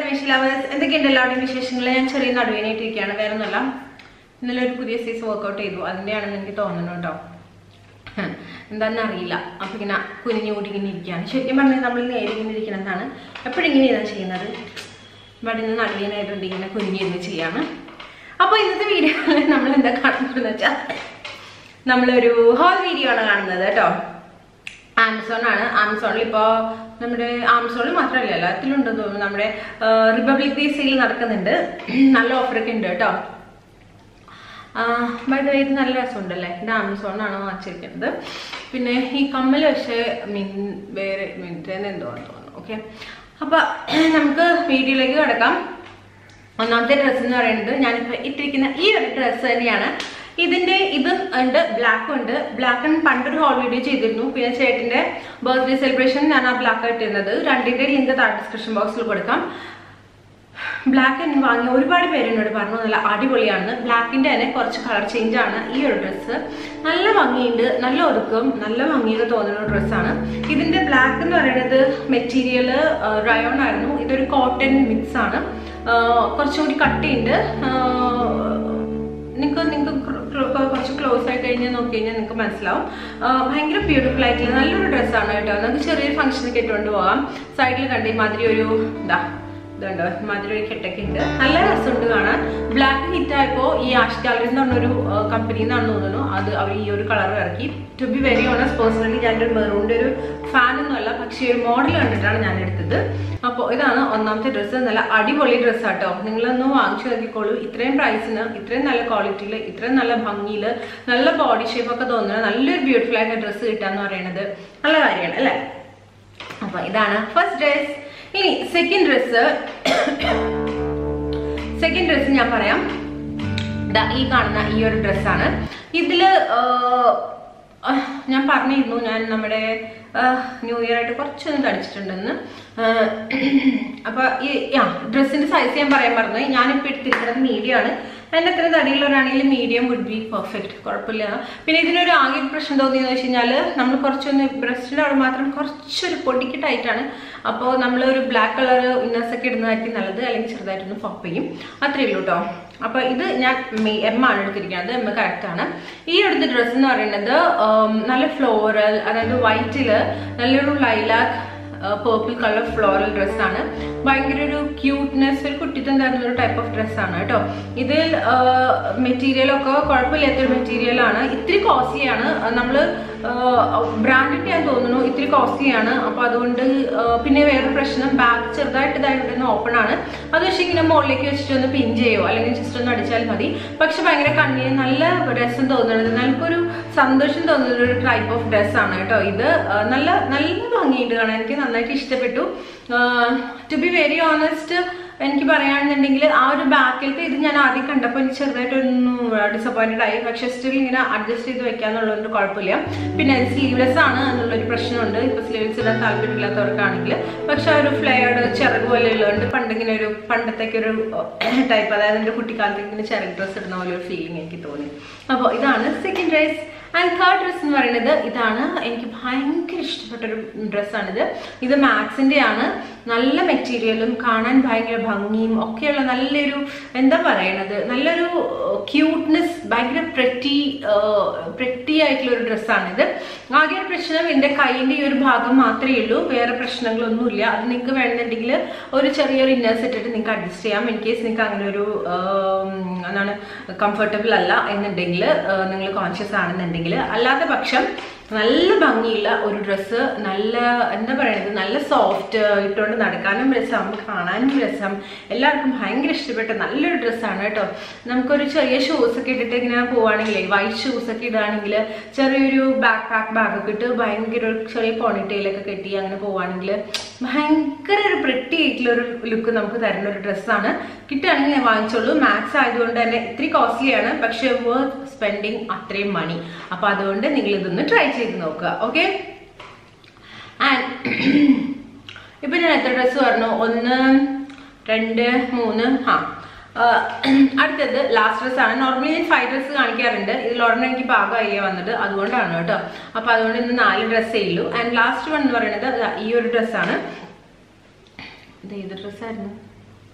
Wish lovers എന്തൊക്കെയുണ്ട് എല്ലാവരുടെയും വിശേഷങ്ങൾ ഞാൻ ചെറിയ നടുവേനായിട്ടിരിക്കുകയാണ് വേറെ ഒന്നല്ല ഇന്നലെ ഒരു പുതിയ സീസ് വർക്കൗട്ട് ചെയ്തു അതിൻ്റെയാണെന്ന് എനിക്ക് തോന്നുന്നു കേട്ടോ ഹും, എന്താണെന്ന് അറിയില്ല അപ്പൊ ഇങ്ങനെ കുനിഞ്ഞുകൂടി ഇങ്ങനെ ഇരിക്കുകയാണ് ശരിക്കും പറഞ്ഞാൽ നമ്മൾ നേരെ ഇങ്ങനെ ഇരിക്കണമെന്നാണ് എപ്പോഴും ഇങ്ങനെയാണ് ചെയ്യുന്നത് ഇവിടെ നിന്ന് നടുവേനായിട്ടുണ്ട് ഇങ്ങനെ കുനിഞ്ഞിരുന്ന് ചെയ്യാണ് അപ്പോൾ ഇന്നത്തെ വീഡിയോയിൽ നമ്മൾ എന്താ കാണുന്നതെന്ന് വെച്ചാൽ നമ്മളൊരു ഹോൾ വീഡിയോ ആണ് കാണുന്നത് കേട്ടോ ആമസോൺ ആണ് ആമസോണിൽ ഇപ്പോൾ നമ്മുടെ ആമസോണിൽ മാത്രമല്ല എല്ലാത്തിലുണ്ടെന്ന് തോന്നുന്നു നമ്മുടെ റിപ്പബ്ലിക് ഡേ സെയിൽ നടക്കുന്നുണ്ട് നല്ല ഓഫറൊക്കെ ഉണ്ട് കേട്ടോ ബൈ ദ ഇത് നല്ല രസമുണ്ടല്ലേ ഇത് ആമസോണാണ് വാങ്ങിച്ചിരിക്കുന്നത് പിന്നെ ഈ കമ്മൽ പക്ഷേ മിൻ വേറെ മിൻറ്റേന്ന് എന്തോ ആണെന്ന് തോന്നുന്നു ഓക്കെ അപ്പം നമുക്ക് വീഡിയോയിലേക്ക് കിടക്കാം ഒന്നാമത്തെ ഡ്രസ്സ് എന്ന് പറയുന്നത് ഞാനിപ്പോൾ ഇട്ടിരിക്കുന്ന ഈ ഒരു ഡ്രസ്സ് തന്നെയാണ് ഇതിന്റെ ഇത് ഉണ്ട് ബ്ലാക്ക് ഉണ്ട് ബ്ലാക്ക് ആൻഡ് പണ്ടൊരു ഹോൾ വീഡിയോ ചെയ്തിരുന്നു പിന്നെ ചേട്ടന്റെ ബർത്ത്ഡേ സെലിബ്രേഷൻ ഞാൻ ആ ബ്ലാക്ക് ഇട്ടിരുന്നത് രണ്ടിന്റെ ലിങ്ക് താഴെ ഡിസ്ക്രിപ്ഷൻ ബോക്സിൽ കൊടുക്കാം ബ്ലാക്ക് എന്ന് വാങ്ങിയ ഒരുപാട് പേര് എന്നോട് പറഞ്ഞു നല്ല അടിപൊളിയാണ് ബ്ലാക്കിന്റെ തന്നെ കുറച്ച് കളർ ചേഞ്ച് ആണ് ഈ ഒരു ഡ്രസ്സ് നല്ല ഭംഗിയുണ്ട് നല്ല ഒതുക്കും നല്ല ഭംഗിയൊക്കെ തോന്നുന്ന ഒരു ഡ്രസ്സാണ് ഇതിന്റെ ബ്ലാക്ക് എന്ന് പറയുന്നത് മെറ്റീരിയൽ റയോൺ ആയിരുന്നു ഇതൊരു കോട്ടൺ മിക്സ് ആണ് ആ, കുറച്ചുകൂടി കട്ടിയുണ്ട് നിങ്ങൾക്ക് നിങ്ങൾക്ക് കുറച്ച് ക്ലോസ് ആയി കഴിഞ്ഞാൽ നോക്കി കഴിഞ്ഞാൽ നിങ്ങൾക്ക് മനസ്സിലാവും ആ, ഭയങ്കര ബ്യൂട്ടിഫുൾ ആയിട്ടുള്ള നല്ലൊരു ഡ്രസ്സാണ് കേട്ടോ നമുക്ക് ചെറിയൊരു ഫംഗ്ഷനൊക്കെ ഇട്ടുകൊണ്ട് പോകാം സൈഡിൽ കണ്ടേ മാതിരി ഒരു എന്താ ഇതുണ്ടോ മാതിരി ഒരു കെട്ടൊക്കെ ഉണ്ട് നല്ല രസമുണ്ട് കാണാൻ ബ്ലാക്ക് ഹിറ്റ് ആയപ്പോ ഈ ആഷ് ഗാലറി എന്ന് പറഞ്ഞൊരു കമ്പനി എന്നാണ് തോന്നുന്നു അത് അവർ ഈ ഒരു കളർ ഇറക്കി to be very honest personally ഞാനൊരു മെറൂണിന്റെ ഒരു ഫാൻ ഒന്നുമല്ല പക്ഷേ ഒരു മോഡൽ കണ്ടിട്ടാണ് ഞാൻ എടുത്തത് അപ്പോൾ ഇതാണ് ഒന്നാമത്തെ ഡ്രസ്സ് നല്ല അടിപൊളി ഡ്രസ്സ് ആട്ടോ നിങ്ങളൊന്ന് വാങ്ങിച്ചു നോക്കിക്കോളൂ ഇത്രയും പ്രൈസിന് ഇത്രയും നല്ല ക്വാളിറ്റിയിൽ ഇത്രയും നല്ല ഭംഗിയിൽ നല്ല ബോഡി ഷേപ്പ് ഒക്കെ തോന്നുന്ന നല്ലൊരു ബ്യൂട്ടിഫുൾ ആയിട്ട് ഡ്രസ്സ് കിട്ടാന്ന് പറയുന്നത് നല്ല കാര്യമാണ് അല്ലേ അപ്പൊ ഇതാണ് ഫസ്റ്റ് ഡ്രസ് ഇനി സെക്കൻഡ് ഡ്രസ്സ് സെക്കൻഡ് ഡ്രസ്സ് ഞാൻ പറയാം ദാ ഈ കാണുന്ന ഈ ഒരു ഡ്രസ്സാണ് ഇതില് ആഹ്, ആഹ്, ഞാൻ പറഞ്ഞിരുന്നു ഞാൻ നമ്മുടെ ന്യൂ ഇയർ ആയിട്ട് കുറച്ചൊന്ന് തടിച്ചിട്ടുണ്ടെന്ന് ആഹ്, അപ്പൊ ഈ ആ ഡ്രസ്സിന്റെ സൈസ് ഞാൻ പറയാൻ പറഞ്ഞു ഞാനിപ്പോൾ എടുത്തിരിക്കുന്നത് മീഡിയം ആണ് എൻ്റെ അത്ര തടിയുള്ളവരാണെങ്കിൽ മീഡിയം വുഡ് ബി പെർഫെക്റ്റ് കുഴപ്പമില്ല പിന്നെ ഇതിനൊരു ആകെ ഒരു പ്രശ്നം തോന്നിയെന്ന് വെച്ച് കഴിഞ്ഞാൽ നമ്മൾ കുറച്ചൊന്ന് ബ്രസ്റ്റിൻ്റെ അവിടെ മാത്രം കുറച്ചൊരു പൊടിക്ക് ടൈറ്റാണ് അപ്പോൾ നമ്മൾ ഒരു ബ്ലാക്ക് കളർ ഇന്നേഴ്സ് ഒക്കെ ഇടുന്നതായിരിക്കും നല്ലത് അല്ലെങ്കിൽ ചെറുതായിട്ടൊന്ന് പപ്പ് ചെയ്യും അത്രയേ ഉള്ളൂ കേട്ടോ അപ്പോൾ ഇത് ഞാൻ എം ആണ് എടുത്തിരിക്കുന്നത് എം കറക്റ്റ് ആണ് ഈ എടുത്ത ഡ്രസ്സ് എന്ന് പറയുന്നത് ഉം, നല്ല ഫ്ലോറൽ അതായത് വൈറ്റിൽ നല്ലൊരു ലൈലാക്ക് പേർപ്പിൾ കളർ ഫ്ലോറൽ ഡ്രസ്സാണ് ഭയങ്കര ഒരു ക്യൂട്ട്നെസ് ഒരു കുട്ടിത്തം തരുന്ന ഒരു ടൈപ്പ് ഓഫ് ഡ്രസ്സാണ് കേട്ടോ ഇതിൽ മെറ്റീരിയൽ ഒക്കെ കുഴപ്പമില്ലാത്തൊരു മെറ്റീരിയൽ ആണ് ഇത്തിരി കോസ്റ്റ്ലിയാണ് നമ്മൾ ബ്രാൻഡിന്റെ ഞാൻ തോന്നുന്നു ഇത്തിരി കോസ്റ്റ്ലിയാണ് അപ്പൊ അതുകൊണ്ട് ആ, പിന്നെ വേറൊരു പ്രശ്നം ബാക്ക് ചെറുതായിട്ട് ഇതായിട്ട് ഓപ്പൺ ആണ് അത് പക്ഷേ ഇങ്ങനെ മുകളിലേക്ക് വെച്ചിട്ട് ഒന്ന് പിൻ ചെയ്യോ അല്ലെങ്കിൽ ജസ്റ്റ് ഒന്ന് അടിച്ചാൽ മതി പക്ഷെ ഭയങ്കര കണ്ണിന് നല്ല രസം തോന്നുന്നത് നമുക്കൊരു സന്തോഷം തോന്നുന്ന ഒരു ടൈപ്പ് ഓഫ് ഡ്രസ്സാണ് കേട്ടോ ഇത് ആ, നല്ല നല്ല ഭംഗിയുണ്ട് കാണാൻ എനിക്ക് നന്നായിട്ട് ഇഷ്ടപ്പെട്ടു ടു ബി വെരി ഓണസ്റ്റ് എനിക്ക് പറയുകയാണെന്നുണ്ടെങ്കിൽ ആ ഒരു ബാക്കിലത്തെ ഇത് ഞാൻ ആദ്യം കണ്ടപ്പോൾ എനിക്ക് ചെറുതായിട്ടൊന്ന് ഡിസപ്പോയിന്റഡ് ആയി പക്ഷെ സ്റ്റിൽ ഇങ്ങനെ അഡ്ജസ്റ്റ് ചെയ്ത് വെക്കാന്നുള്ളതുകൊണ്ട് കുഴപ്പമില്ല പിന്നെ അത് സ്ലീവ്ലെസ് ആണ് എന്നുള്ളൊരു പ്രശ്നമുണ്ട് ഇപ്പൊ സ്ലീവ്സ് ഇടാൻ താല്പര്യമില്ലാത്തവർക്കാണെങ്കിൽ പക്ഷെ ആ ഒരു ഫ്ലെയർഡ് ചിറക് പോലെ ഉള്ളതുകൊണ്ട് പണ്ടിങ്ങനെ ഒരു പണ്ടത്തേക്ക് ഒരു ടൈപ്പ് അതായത് എൻ്റെ കുട്ടിക്കാലത്ത് ഇങ്ങനെ ചിറക് ഡ്രസ്സ് ഇടുന്ന പോലെ ഒരു ഫീലിംഗ് എനിക്ക് തോന്നി അപ്പോൾ ഇതാണ് second dress and third dress എന്ന് പറയുന്നത് ഇതാണ് എനിക്ക് ഭയങ്കര ഇഷ്ടപ്പെട്ടൊരു ഡ്രസ്സാണിത് ഇത് മാക്സിൻ്റെ ആണ് നല്ല മെറ്റീരിയലും കാണാൻ ഭയങ്കര ഭംഗിയും ഒക്കെയുള്ള നല്ലൊരു എന്താ പറയണത് നല്ലൊരു ക്യൂട്ട്നെസ് ഭയങ്കര പ്രെറ്റി പ്രെറ്റി ആയിട്ടുള്ള ഒരു ഡ്രസ്സാണിത് ആകെ ഒരു പ്രശ്നം എൻ്റെ കൈയിൻ്റെ ഈ ഒരു ഭാഗം മാത്രമേ ഉള്ളൂ വേറെ പ്രശ്നങ്ങളൊന്നുമില്ല അത് നിങ്ങൾക്ക് വേണമെന്നുണ്ടെങ്കിൽ ഒരു ചെറിയൊരു ഇന്നേഴ്സ് ഇട്ടിട്ട് നിങ്ങൾക്ക് അഡ്ജസ്റ്റ് ചെയ്യാം ഇൻ കേസ് നിങ്ങൾക്ക് അങ്ങനെ ഒരു ആം, എന്താണ് കംഫർട്ടബിൾ അല്ല എന്നുണ്ടെങ്കിൽ നിങ്ങൾ കോൺഷ്യസ് ആണെന്നുണ്ടെങ്കിൽ അല്ലാത്ത പക്ഷം നല്ല ഭംഗിയുള്ള ഒരു ഡ്രസ്സ് നല്ല എന്താ പറയുന്നത് നല്ല സോഫ്റ്റ് ഇട്ടുകൊണ്ട് നടക്കാനും രസം കാണാനും രസം എല്ലാവർക്കും ഭയങ്കര ഇഷ്ടപ്പെട്ട നല്ലൊരു ഡ്രസ്സാണ് കേട്ടോ നമുക്കൊരു ചെറിയ ഷൂസ് ഒക്കെ ഇട്ടിട്ട് ഇങ്ങനെ പോവുകയാണെങ്കിലേ വൈറ്റ് ഷൂസ് ഒക്കെ ഇടുകയാണെങ്കിൽ ചെറിയൊരു ബാക്ക് പാക്ക് ബാഗൊക്കെ ഇട്ട് ഭയങ്കര ഒരു ചെറിയ പോണിറ്റയിലൊക്കെ കെട്ടി അങ്ങനെ പോവുകയാണെങ്കിൽ ഭയങ്കര ഒരു പ്രിട്ടി ആയിട്ടുള്ള ഒരു ലുക്ക് നമുക്ക് തരുന്ന ഒരു ഡ്രസ്സാണ് കിട്ടുകയാണെങ്കിൽ ഞാൻ വാങ്ങിച്ചോളൂ മാക്സ് ആയതുകൊണ്ട് തന്നെ ഇത്തിരി കോസ്റ്റ്ലി ആണ് പക്ഷെ വർത്ത് സ്പെൻഡിങ് അത്രയും മണി അപ്പൊ അതുകൊണ്ട് നിങ്ങൾ ഇതൊന്ന് ട്രൈ ചെയ്ത് നോക്കുക ഓക്കെ ആൻഡ് ഇപ്പൊ ഞാൻ എത്ര ഡ്രസ്സ് പറഞ്ഞു ഒന്ന് രണ്ട് മൂന്ന് ആ ആ, അടുത്തത് ലാസ്റ്റ് ഡ്രസ് ആണ് നോർമലി ഞാൻ ഫൈവ് ഡ്രസ്സ് കാണിക്കാറുണ്ട് ഇതിൽ ഒരെണ്ണം എനിക്ക് പാകമായി വന്നത് അതുകൊണ്ടാണ് കേട്ടോ അപ്പൊ അതുകൊണ്ട് ഇന്ന് നാല് ഡ്രസ്സേ ഉള്ളൂ ആൻഡ് ലാസ്റ്റ് വൺ എന്ന് പറയുന്നത് ദാ ഈ ഒരു ഡ്രസ്സാണ് ഇത് ഏത് ഡ്രസ്സായിരുന്നു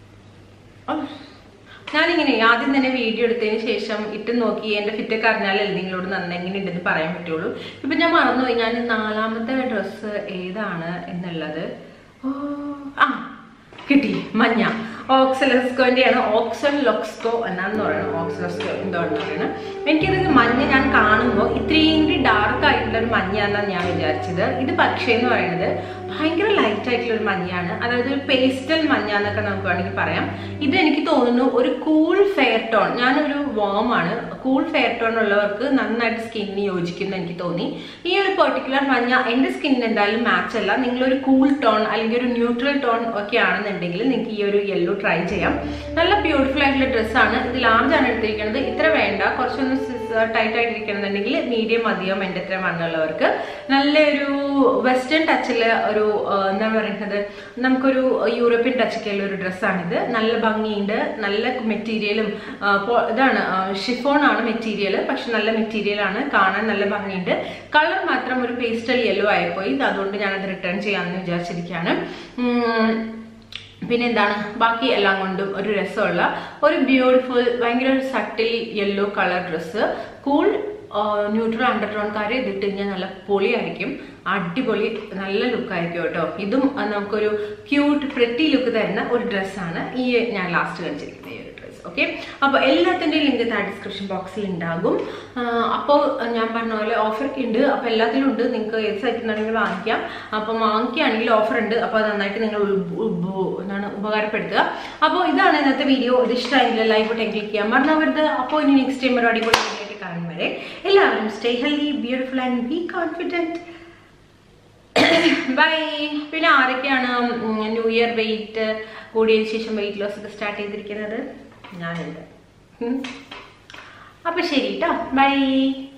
ഓ, ഞാനിങ്ങനെ ആദ്യം തന്നെ വീഡിയോ എടുത്തതിന് ശേഷം ഇട്ട് നോക്കി എൻ്റെ ഫിറ്റൊക്കെ അറിഞ്ഞാലല്ലേ നിങ്ങളോട് നന്നായി എങ്ങനെ ഉണ്ടെന്ന് പറയാൻ പറ്റുള്ളൂ ഇപ്പം ഞാൻ മറന്നുപോയി ഞാൻ നാലാമത്തെ ഡ്രസ്സ് ഏതാണ് എന്നുള്ളത് ഓ ആ കിട്ടി മഞ്ഞ ഓക്സലസ്കോൻ്റെയാണ് ഓക്സൽ ലൊക്സ്കോ എന്നാന്ന് പറയുന്നത് ഓക്സലസ്കോ എന്താണെന്ന് പറയുന്നത് എനിക്കിത് മഞ്ഞ ഞാൻ കാണുമ്പോൾ ഇത്രയും കൂടി ഡാർക്ക് ആയിട്ടുള്ള ഒരു മഞ്ഞാണെന്നാണ് ഞാൻ വിചാരിച്ചത് ഇത് പക്ഷേ എന്ന് പറയുന്നത് ഭയങ്കര ലൈറ്റ് ആയിട്ടുള്ള ഒരു മഞ്ഞാണ് അതായത് ഒരു പേസ്റ്റൽ മഞ്ഞ എന്നൊക്കെ നമുക്ക് വേണമെങ്കിൽ പറയാം ഇത് എനിക്ക് തോന്നുന്നു ഒരു കൂൾ ഫെയർ ടോൺ ഞാനൊരു warm ആണ് കൂൾ ഫെയർ ടോൺ ഉള്ളവർക്ക് നന്നായിട്ട് സ്കിന്നിന് യോജിക്കുന്നു എനിക്ക് തോന്നി ഈ ഒരു പെർട്ടിക്കുലർ മഞ്ഞ എൻ്റെ സ്കിന്നിന് എന്തായാലും മാച്ച് അല്ല നിങ്ങളൊരു കൂൾ ടോൺ അല്ലെങ്കിൽ ഒരു ന്യൂട്രൽ ടോൺ ഒക്കെ ആണെന്നുണ്ടെങ്കിൽ നിങ്ങൾക്ക് ഈ ഒരു യെല്ലോ ട്രൈ ചെയ്യാം നല്ല ബ്യൂട്ടിഫുൾ ആയിട്ടുള്ള ഡ്രസ്സാണ് ഇത് ലാർജ് ആണ് എടുത്തിരിക്കുന്നത് ഇത്ര വേണ്ട കുറച്ചൊന്ന് ടൈറ്റ് ആയിട്ടിരിക്കണമെന്നുണ്ടെങ്കിൽ മീഡിയം മതിയാവും എൻ്റെ ഇത്ര മണ്ണുള്ളവർക്ക് നല്ലൊരു വെസ്റ്റേൺ ടച്ചിൽ ഒരു ആ, എന്താണ് പറയുന്നത് നമുക്കൊരു യൂറോപ്യൻ ടച്ചൊക്കെ ഉള്ള ഒരു ഡ്രസ്സാണിത് നല്ല ഭംഗിയുണ്ട് നല്ല മെറ്റീരിയലും ഇതാണ് ഷിഫോൺ ആണ് മെറ്റീരിയൽ പക്ഷെ നല്ല മെറ്റീരിയൽ ആണ് കാണാൻ നല്ല ഭംഗിയുണ്ട് കളർ മാത്രം ഒരു പേസ്റ്റൽ യെല്ലോ ആയിപ്പോയി അതുകൊണ്ട് ഞാനത് റിട്ടേൺ ചെയ്യാമെന്ന് വിചാരിച്ചിരിക്കുകയാണ് ഉം, പിന്നെ എന്താണ് ബാക്കി എല്ലാം കൊണ്ടും ഒരു രസമുള്ള ഒരു ബ്യൂട്ടിഫുൾ ഭയങ്കര ഒരു subtle yellow colour dress cool neutral അണ്ടർടോൺകാർ ഇതിട്ട് കഴിഞ്ഞാൽ നല്ല പൊളിയായിരിക്കും അടിപൊളി നല്ല ലുക്കായിരിക്കും കേട്ടോ ഇതും ആ, നമുക്കൊരു ക്യൂട്ട് പ്രിറ്റി ലുക്ക് തരുന്ന ഒരു ഡ്രസ്സാണ് ഈ ഞാൻ ലാസ്റ്റ് കാണിച്ചിരിക്കുന്ന ഈ ഒരു ഡ്രസ്സ് ഓക്കെ അപ്പോൾ എല്ലാത്തിൻ്റെയും ലിങ്ക് താഴെ ഡിസ്ക്രിപ്ഷൻ ബോക്സിൽ ഉണ്ടാകും അപ്പോൾ ഞാൻ പറഞ്ഞ പോലെ ഓഫർ ഒക്കെ ഉണ്ട് അപ്പോൾ എല്ലാത്തിലും ഉണ്ട് നിങ്ങൾക്ക് ഏത് സൈറ്റിൽ നിന്നാണെങ്കിൽ വാങ്ങിക്കാം അപ്പം വാങ്ങിക്കുകയാണെങ്കിൽ ഓഫർ ഉണ്ട് അപ്പോൾ അത് നന്നായിട്ട് നിങ്ങൾ ഉൾ- ഉൾ- എന്താണ് ഉപകാരപ്പെടുത്തുക അപ്പോൾ ഇതാണ് ഇന്നത്തെ വീഡിയോ ഇത് ഇഷ്ടമായെങ്കിൽ ലൈവ് ബട്ടൺ ക്ലിക്ക് ചെയ്യാൻ മറന്നവരുത് അപ്പോൾ ഇനി നെക്സ്റ്റ് ടൈം ഒരു അടിപൊളി വീഡിയോ ആയിട്ട് കാണും വരെ എല്ലാവരും stay healthy beautiful and be confident bye പിന്നെ ആരൊക്കെയാണ് ഉം, ന്യൂ ഇയർ വെയിറ്റ് കൂടിയതിന് ശേഷം വെയിറ്റ് ലോസ് ഒക്കെ സ്റ്റാർട്ട് ചെയ്തിരിക്കുന്നത് ഞാനുണ്ട് ഉം. അപ്പൊ ശരി കേട്ടോ ബൈ